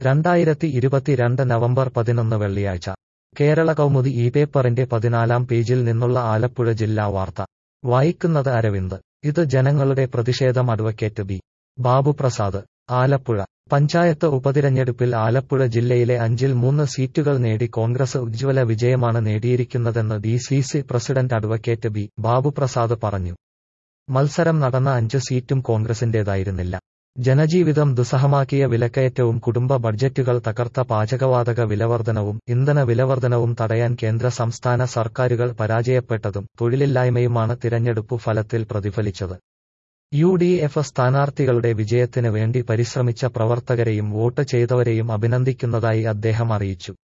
രണ്ടായിരത്തി ഇരുപത്തിരണ്ട് നവംബർ പതിനൊന്ന് വെള്ളിയാഴ്ച കേരള കൗമുദി ഈ പേപ്പറിന്റെ പതിനാലാം പേജിൽ നിന്നുള്ള ആലപ്പുഴ ജില്ലാ വാർത്ത വായിക്കുന്നത് അരവിന്ദ് ഇത് ജനങ്ങളുടെ പ്രതിഷേധം അഡ്വക്കേറ്റ് ബി ബാബുപ്രസാദ് ആലപ്പുഴ പഞ്ചായത്ത് ഉപതിരഞ്ഞെടുപ്പിൽ ആലപ്പുഴ ജില്ലയിലെ അഞ്ചിൽ മൂന്ന് സീറ്റുകൾ നേടി കോൺഗ്രസ് ഉജ്ജ്വല വിജയമാണ് നേടിയിരിക്കുന്നതെന്ന് D C C president advocate B Babuprasad പറഞ്ഞു മത്സരം നടന്ന അഞ്ച് സീറ്റും കോൺഗ്രസിന്റേതായിരുന്നില്ല ജനജീവിതം ദുസ്സഹമാക്കിയ വിലക്കയറ്റവും കുടുംബ ബഡ്ജറ്റുകൾ തകർത്ത പാചകവാതക വിലവർധനവും ഇന്ധന വിലവർധനവും തടയാൻ കേന്ദ്ര സംസ്ഥാന സർക്കാരുകൾ പരാജയപ്പെട്ടതും തൊഴിലില്ലായ്മയുമാണ് തിരഞ്ഞെടുപ്പു ഫലത്തിൽ പ്രതിഫലിച്ചത് യു ഡി എഫ് സ്ഥാനാർത്ഥികളുടെ വിജയത്തിന് വേണ്ടി പരിശ്രമിച്ച പ്രവർത്തകരെയും വോട്ട് ചെയ്തവരെയും അഭിനന്ദിക്കുന്നതായി അദ്ദേഹം അറിയിച്ചു